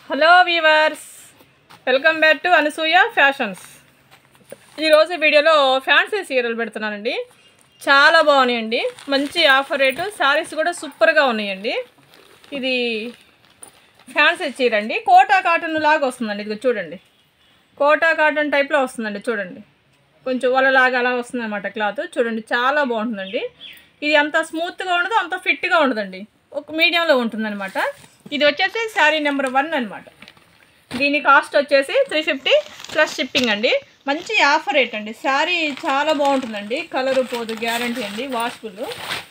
hello viewers welcome back to Anasuya fashions ఈరోజు వీడియోలో fancy చీరలు పెడుతున్నానండి చాలా బాగున్నాయండి మంచి ఆఫర్ రేటు శారీస్ కూడా సూపర్గా ఉన్నాయండి ఇది ఫ్యాన్సీ చీర అండి కోటా కాటన్ లాగా వస్తుందండి ఇది చూడండి కోటా కాటన్ టైప్లో వస్తుందండి చూడండి కొంచెం వలలాగా అలా వస్తుంది అనమాట క్లాత్ చూడండి చాలా బాగుంటుందండి ఇది అంత స్మూత్గా ఉండదు అంత ఫిట్గా ఉండదండి ఒక మీడియంలో ఉంటుందన్నమాట ఇది వచ్చేసి శారీ నెంబర్ వన్ అనమాట దీని కాస్ట్ వచ్చేసి త్రీ ఫిఫ్టీ ప్లస్ షిప్పింగ్ అండి మంచి ఆఫర్ రేట్ అండి శారీ చాలా బాగుంటుందండి కలరు పోదు గ్యారంటీ అండి వాష్ఫుల్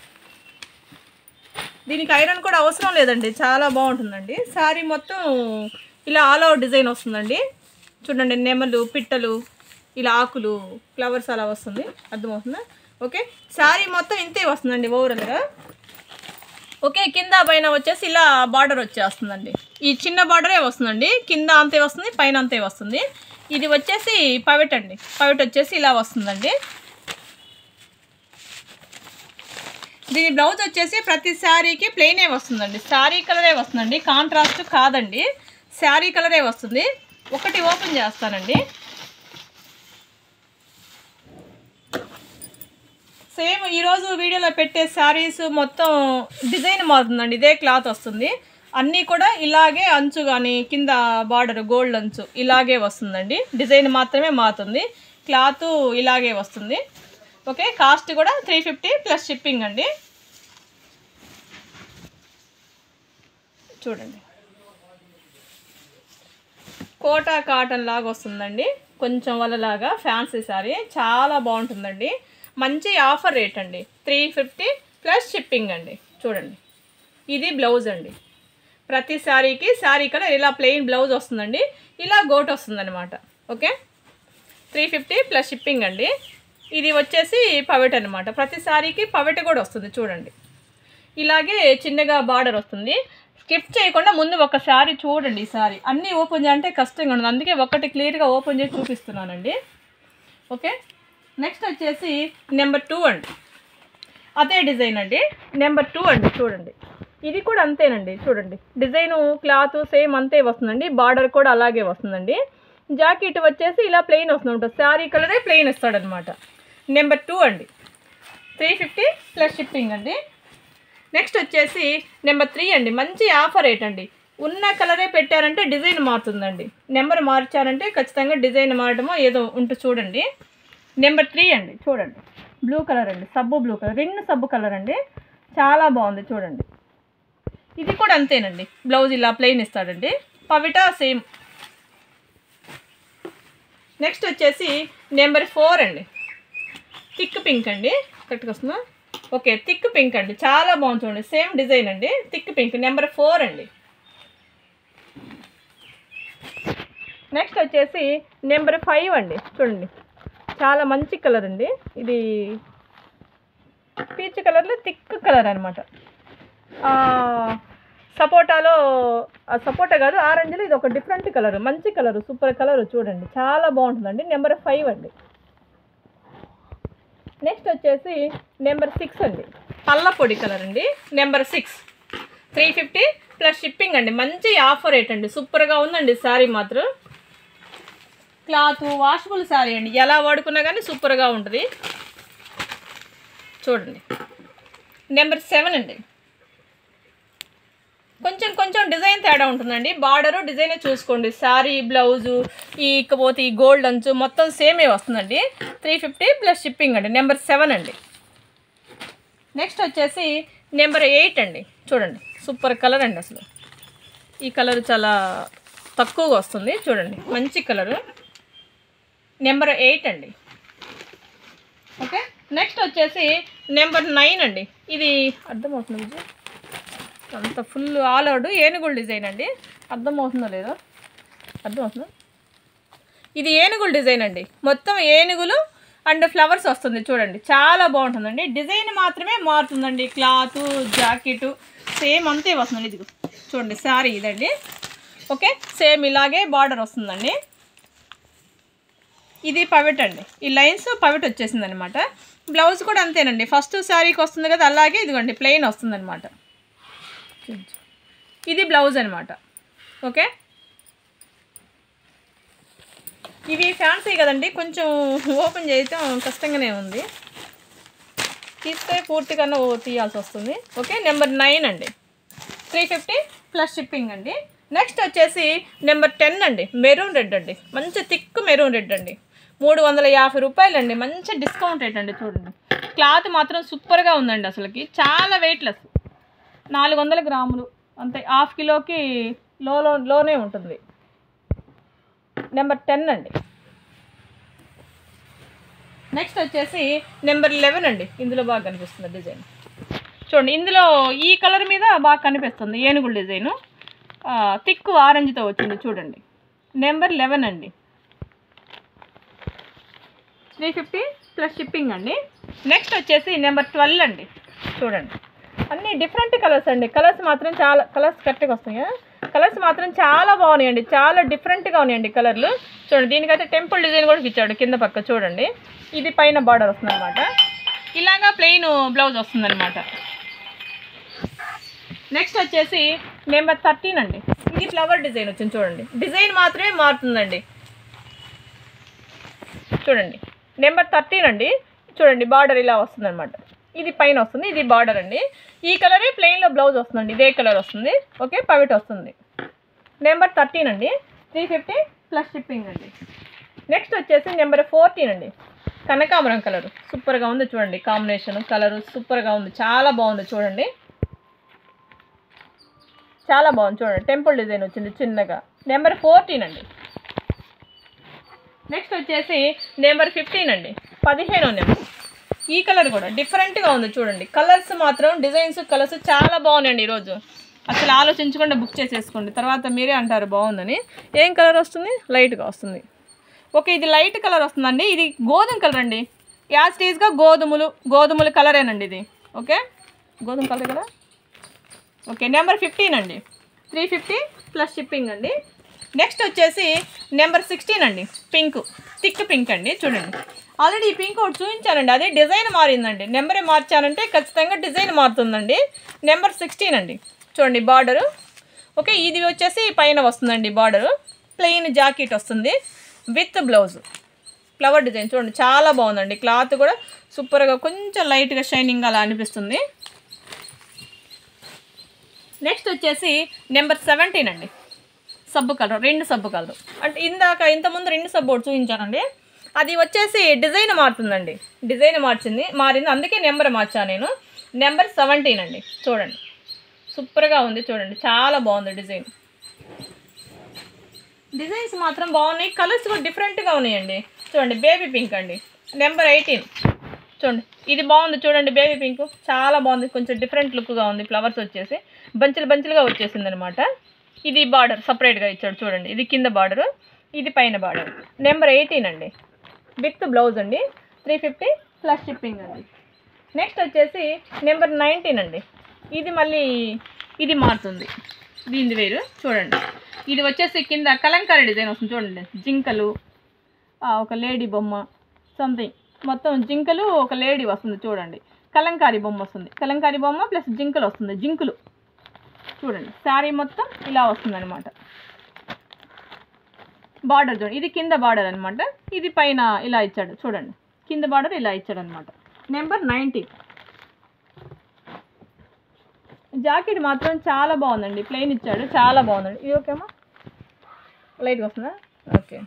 దీనికి ఐరన్ కూడా అవసరం లేదండి చాలా బాగుంటుందండి శారీ మొత్తం ఇలా ఆల్ ఓవర్ డిజైన్ వస్తుందండి చూడండి నెమలు పిట్టలు ఇలా ఆకులు ఫ్లవర్స్ అలా వస్తుంది అర్థమవుతుందా ఓకే శారీ మొత్తం ఇంతే వస్తుందండి ఓవరాల్గా ఓకే కింద పైన వచ్చేసి ఇలా బార్డర్ వచ్చేస్తుందండి ఈ చిన్న బార్డరే వస్తుందండి కింద అంతే వస్తుంది పైన అంతే వస్తుంది ఇది వచ్చేసి పవిట్ అండి పవిట్ వచ్చేసి ఇలా వస్తుందండి దీని బ్లౌజ్ వచ్చేసి ప్రతి శారీకి ప్లెయినే వస్తుందండి శారీ కలరే వస్తుందండి కాంట్రాస్ట్ కాదండి శారీ కలరే వస్తుంది ఒకటి ఓపెన్ చేస్తానండి సేమ్ ఈరోజు వీడియోలో పెట్టే శారీస్ మొత్తం డిజైన్ మారుతుందండి ఇదే క్లాత్ వస్తుంది అన్నీ కూడా ఇలాగే అంచు కానీ కింద బార్డర్ గోల్డ్ అంచు ఇలాగే వస్తుందండి డిజైన్ మాత్రమే మారుతుంది క్లాత్ ఇలాగే వస్తుంది ఓకే కాస్ట్ కూడా త్రీ ఫిఫ్టీ ప్లస్ షిప్పింగ్ అండి చూడండి కోటా కాటన్ లాగా వస్తుందండి కొంచెం వలలాగా ఫ్యాన్సీ శారీ చాలా బాగుంటుందండి మంచి ఆఫర్ రేట్ అండి త్రీ ఫిఫ్టీ ప్లస్ షిప్పింగ్ అండి చూడండి ఇది బ్లౌజ్ అండి ప్రతి శారీకి శారీ కలర్ ఇలా ప్లెయిన్ బ్లౌజ్ వస్తుందండి ఇలా గోట్ వస్తుందన్నమాట okay three fifty plus shipping అండి ఇది వచ్చేసి పవెట్ అనమాట ప్రతి శారీకి పవెట్ కూడా వస్తుంది చూడండి ఇలాగే చిన్నగా బార్డర్ వస్తుంది స్కిప్ చేయకుండా ముందు ఒక శారీ చూడండి ఈ శారీ అన్నీ ఓపెన్ చేయాలంటే కష్టంగా ఉంది అందుకే ఒకటి క్లియర్గా ఓపెన్ చేసి చూపిస్తున్నానండి ఓకే నెక్స్ట్ వచ్చేసి నెంబర్ టూ అండి అదే డిజైన్ అండి నెంబర్ టూ అండి చూడండి ఇది కూడా అంతేనండి చూడండి డిజైను క్లాత్ సేమ్ అంతే వస్తుందండి బార్డర్ కూడా అలాగే వస్తుందండి జాకెట్ వచ్చేసి ఇలా ప్లెయిన్ వస్తుంది శారీ కలరే ప్లెయిన్ ఇస్తాడనమాట నెంబర్ టూ అండి త్రీ ఫిఫ్టీ ప్లస్ షిప్పింగ్ అండి నెక్స్ట్ వచ్చేసి నెంబర్ త్రీ అండి మంచి ఆఫర్ రేట్ అండి ఉన్న కలరే పెట్టారంటే డిజైన్ మారుతుందండి నెంబర్ మార్చారంటే ఖచ్చితంగా డిజైన్ మారడమో ఏదో ఉంటూ చూడండి నెంబర్ త్రీ అండి చూడండి బ్లూ కలర్ అండి సబ్బు బ్లూ కలర్ రెండు సబ్బు కలర్ అండి చాలా బాగుంది చూడండి ఇది కూడా అంతేనండి బ్లౌజ్ ఇలా ప్లెయిన్ ఇస్తాడండి పవిటా సేమ్ నెక్స్ట్ వచ్చేసి నెంబర్ ఫోర్ అండి థిక్ పింక్ అండి కరెక్ట్గా వస్తుందా ఓకే థిక్ పింక్ అండి చాలా బాగుంది చూడండి సేమ్ డిజైన్ అండి థిక్ పింక్ నెంబర్ ఫోర్ అండి నెక్స్ట్ వచ్చేసి నెంబర్ ఫైవ్ అండి చూడండి చాలా మంచి కలర్ అండి ఇది పీచ్ కలర్లో థిక్ కలర్ అనమాట సపోటాలో సపోటా కాదు ఆరెంజ్లో ఇది ఒక డిఫరెంట్ కలర్ మంచి కలర్ సూపర్ కలర్ చూడండి చాలా బాగుంటుందండి నెంబర్ ఫైవ్ అండి నెక్స్ట్ వచ్చేసి నెంబర్ సిక్స్ అండి పల్ల పొడి కలర్ అండి number six three fifty plus shipping అండి మంచి ఆఫర్ రేట్ అండి సూపర్గా ఉందండి శారీ మాత్రం క్లాత్ వాషబుల్ శారీ అండి ఎలా వాడుకున్నా కానీ సూపర్గా ఉంటుంది చూడండి నెంబర్ సెవెన్ అండి కొంచెం కొంచెం డిజైన్ తేడా ఉంటుందండి బార్డరు డిజైన్ చూసుకోండి శారీ బ్లౌజు ఈ ఇకపోతే ఈ గోల్డ్ అంచు మొత్తం సేమే వస్తుందండి త్రీ ఫిఫ్టీ ప్లస్ షిప్పింగ్ అండి నెంబర్ సెవెన్ అండి నెక్స్ట్ వచ్చేసి నెంబర్ ఎయిట్ అండి చూడండి సూపర్ కలర్ అండి అసలు ఈ కలర్ చాలా తక్కువగా వస్తుంది చూడండి మంచి కలరు నెంబర్ ఎయిట్ అండి ఓకే నెక్స్ట్ వచ్చేసి నెంబర్ నైన్ అండి ఇది అర్థమవుతుంది విజయ్ అంత ఫుల్ ఆల్ అవుట్ ఏనుగుల డిజైన్ అండి అర్థమవుతుందో లేదో అర్థమవుతుందా ఇది ఏనుగుల డిజైన్ అండి మొత్తం ఏనుగులు అండ్ ఫ్లవర్స్ వస్తుంది చూడండి చాలా బాగుంటుందండి డిజైన్ మాత్రమే మారుతుందండి క్లాత్ జాకెట్ సేమ్ అంతే వస్తుందండి ఇది చూడండి శారీ ఇదండి ఓకే సేమ్ ఇలాగే బార్డర్ వస్తుందండి ఇది పవిట్ అండి ఈ లైన్స్ పవిట్ వచ్చేసింది అనమాట బ్లౌజ్ కూడా అంతేనండి ఫస్ట్ శారీకి వస్తుంది కదా అలాగే ఇదిగోండి ప్లెయిన్ వస్తుందన్నమాట ఇది బ్లౌజ్ అనమాట ఓకే ఇవి ఫ్యాన్సీ కదండి కొంచెం ఓపెన్ చేయటం కష్టంగానే ఉంది తీస్తే పూర్తిగా తీయాల్సి వస్తుంది ఓకే నెంబర్ నైన్ అండి త్రీ ఫిఫ్టీ ప్లస్ షిప్పింగ్ అండి నెక్స్ట్ వచ్చేసి నెంబర్ టెన్ అండి మెరూన్ రెడ్ అండి మంచి థిక్ మెరూన్ రెడ్ అండి మూడు వందల యాభై రూపాయలు అండి మంచి డిస్కౌంట్ రేట్ అండి చూడండి క్లాత్ మాత్రం సూపర్గా ఉందండి అసలుకి చాలా వెయిట్లెస్ నాలుగు వందల గ్రాములు అంతే హాఫ్ కిలోకి లోలో లోనే ఉంటుంది నెంబర్ టెన్ అండి నెక్స్ట్ వచ్చేసి నెంబర్ లెవెన్ అండి ఇందులో బాగా కనిపిస్తుంది డిజైన్ చూడండి ఇందులో ఈ కలర్ మీద బాగా కనిపిస్తుంది ఏనుగుల డిజైను థిక్ ఆరెంజ్తో వచ్చింది చూడండి నెంబర్ లెవెన్ అండి త్రీ ఫిఫ్టీ ప్లస్ షిప్పింగ్ అండి నెక్స్ట్ వచ్చేసి నెంబర్ ట్వెల్వ్ అండి చూడండి అన్నీ డిఫరెంట్ కలర్స్ అండి కలర్స్ మాత్రం చాలా కలర్స్ కరెక్ట్గా వస్తాయి కలర్స్ మాత్రం చాలా బాగున్నాయండి చాలా డిఫరెంట్గా ఉన్నాయండి కలర్లు చూడండి దీనికైతే టెంపుల్ డిజైన్ కూడా ఇచ్చాడు కింద పక్క చూడండి ఇది పైన బార్డర్ వస్తుంది అనమాట ఇలాగా ప్లెయిన్ బ్లౌజ్ వస్తుందన్నమాట నెక్స్ట్ వచ్చేసి నెంబర్ థర్టీన్ అండి ఇది ఫ్లవర్ డిజైన్ వచ్చింది చూడండి డిజైన్ మాత్రమే మారుతుందండి చూడండి నెంబర్ థర్టీన్ అండి చూడండి బార్డర్ ఇలా వస్తుంది అనమాట ఇది పైన వస్తుంది ఇది బార్డర్ అండి ఈ కలరే ప్లెయిన్లో బ్లౌజ్ వస్తుందండి ఇదే కలర్ వస్తుంది ఓకే పవిట్ వస్తుంది నెంబర్ థర్టీన్ అండి త్రీ ఫిఫ్టీ ప్లస్ షిప్పింగ్ అండి నెక్స్ట్ వచ్చేసి నెంబర్ ఫోర్టీన్ అండి కనకాంబరం కలర్ సూపర్గా ఉంది చూడండి కాంబినేషన్ కలర్ సూపర్గా ఉంది చాలా బాగుంది చూడండి చాలా బాగుంది చూడండి టెంపుల్ డిజైన్ వచ్చింది చిన్నగా నెంబర్ ఫోర్టీన్ అండి నెక్స్ట్ వచ్చేసి నెంబర్ ఫిఫ్టీన్ అండి పదిహేనో నెంబర్ ఈ కలర్ కూడా డిఫరెంట్గా ఉంది చూడండి కలర్స్ మాత్రం డిజైన్స్ కలర్స్ చాలా బాగున్నాయండి ఈరోజు అసలు ఆలోచించకుండా బుక్ చేసేసుకోండి తర్వాత మీరే అంటారు బాగుందని ఏం కలర్ వస్తుంది లైట్గా వస్తుంది ఓకే ఇది లైట్ కలర్ వస్తుందండి ఇది గోధుమ కలర్ అండి యాజ్ టీజ్గా గోధుమలు గోధుమల కలరేనండి ఇది ఓకే గోధుమ కలర్ కదా ఓకే నెంబర్ ఫిఫ్టీన్ అండి త్రీ ఫిఫ్టీ ప్లస్ షిప్పింగ్ అండి నెక్స్ట్ వచ్చేసి నెంబర్ సిక్స్టీన్ అండి పింక్ థిక్ పింక్ అండి చూడండి ఆల్రెడీ ఈ పింక్ ఒకటి చూపించానండి అదే డిజైన్ మారిందండి నెంబరే మార్చానంటే ఖచ్చితంగా డిజైన్ మారుతుందండి నెంబర్ సిక్స్టీన్ అండి చూడండి బార్డరు ఓకే ఇది వచ్చేసి పైన వస్తుందండి బార్డరు ప్లెయిన్ జాకెట్ వస్తుంది విత్ బ్లౌజ్ ఫ్లవర్ డిజైన్ చూడండి చాలా బాగుందండి క్లాత్ కూడా సూపర్గా కొంచెం లైట్గా షైనింగ్ అలా అనిపిస్తుంది నెక్స్ట్ వచ్చేసి నెంబర్ సెవెంటీన్ అండి సబ్బు కలర్ రెండు సబ్బు కలర్ అంటే ఇందాక ఇంతకుముందు రెండు సబ్బు ఒకటి చూపించానండి అది వచ్చేసి డిజైన్ మారుతుందండి డిజైన్ మార్చింది మారింది అందుకే నెంబర్ మార్చాను నేను నెంబర్ సెవెంటీన్ అండి చూడండి సూపర్గా ఉంది చూడండి చాలా బాగుంది డిజైన్ డిజైన్స్ మాత్రం బాగున్నాయి కలర్స్ కూడా డిఫరెంట్గా ఉన్నాయండి చూడండి బేబీ పింక్ అండి నెంబర్ ఎయిటీన్ చూడండి ఇది బాగుంది చూడండి బేబీ పింక్ చాలా బాగుంది కొంచెం డిఫరెంట్ లుక్గా ఉంది ఫ్లవర్స్ వచ్చేసి బంచులు బంచులుగా వచ్చేసింది అనమాట ఇది బార్డర్ సపరేట్గా ఇచ్చాడు చూడండి ఇది కింద బార్డరు ఇది పైన బార్డర్ నెంబర్ ఎయిటీన్ అండి విత్ బ్లౌజ్ అండి త్రీ ఫిఫ్టీ ప్లస్ షిప్పింగ్ అండి నెక్స్ట్ వచ్చేసి నెంబర్ నైన్టీన్ అండి ఇది మళ్ళీ ఇది మారుతుంది దీనిది వేరు చూడండి ఇది వచ్చేసి కింద కలంకారీ డిజైన్ వస్తుంది చూడండి జింకలు ఆ, ఒక లేడీ బొమ్మ సంథింగ్ మొత్తం జింకలు ఒక లేడీ వస్తుంది చూడండి కలంకారీ బొమ్మ వస్తుంది కలంకారీ బొమ్మ ప్లస్ జింకలు వస్తుంది జింకులు చూడండి శారీ మొత్తం ఇలా వస్తుంది అనమాట బార్డర్ చూడండి ఇది కింద బార్డర్ అనమాట ఇది పైన ఇలా ఇచ్చాడు చూడండి కింద బార్డర్ ఇలా ఇచ్చాడు అనమాట నెంబర్ నైంటీన్ జాకెట్ మాత్రం చాలా బాగుందండి ప్లెయిన్ ఇచ్చాడు చాలా బాగుందండి ఇది ఓకేమా లైట్గా వస్తుందా ఓకే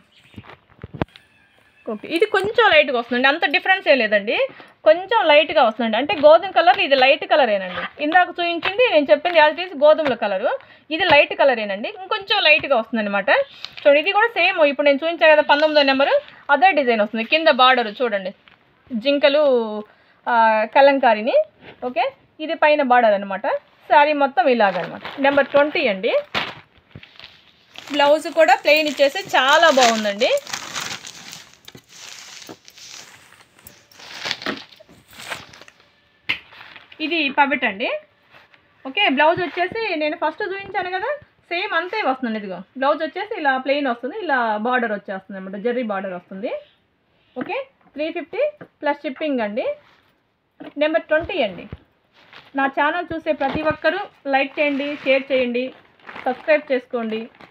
ఓకే ఇది కొంచెం లైట్గా వస్తుందండి అంత డిఫరెన్స్ ఏ లేదండి కొంచెం లైట్గా వస్తుందండి అంటే గోధుమ కలర్ ఇది లైట్ కలరేనండి ఇందాక చూపించింది నేను చెప్పింది యాజ్ ఇట్ ఈస్ గోధుమల కలరు ఇది లైట్ కలరేనండి ఇంకొంచెం లైట్గా వస్తుంది అనమాట చూడండి ఇది కూడా సేమ్ ఇప్పుడు నేను చూపించాను కదా పంతొమ్మిదో నెంబరు అదే డిజైన్ వస్తుంది కింద బార్డర్ చూడండి జింకలు ఆ, కలంకారీని ఓకే ఇది పైన బార్డర్ అనమాట శారీ మొత్తం ఇలాగనమాట నెంబర్ ట్వంటీ అండి బ్లౌజ్ కూడా ప్లెయిన్ ఇచ్చేసి చాలా బాగుందండి ఇది పబిట్ అండి ఓకే బ్లౌజ్ వచ్చేసి నేను ఫస్ట్ చూపించాను కదా సేమ్ అంతే వస్తుంది ఇదిగో బ్లౌజ్ వచ్చేసి ఇలా ప్లెయిన్ వస్తుంది ఇలా బార్డర్ వచ్చేస్తుంది అనమాట జర్రీ బార్డర్ వస్తుంది okay three fifty plus shipping అండి నెంబర్ ట్వంటీ అండి నా ఛానల్ చూసే ప్రతి ఒక్కరూ లైక్ చేయండి షేర్ చేయండి సబ్స్క్రైబ్ చేసుకోండి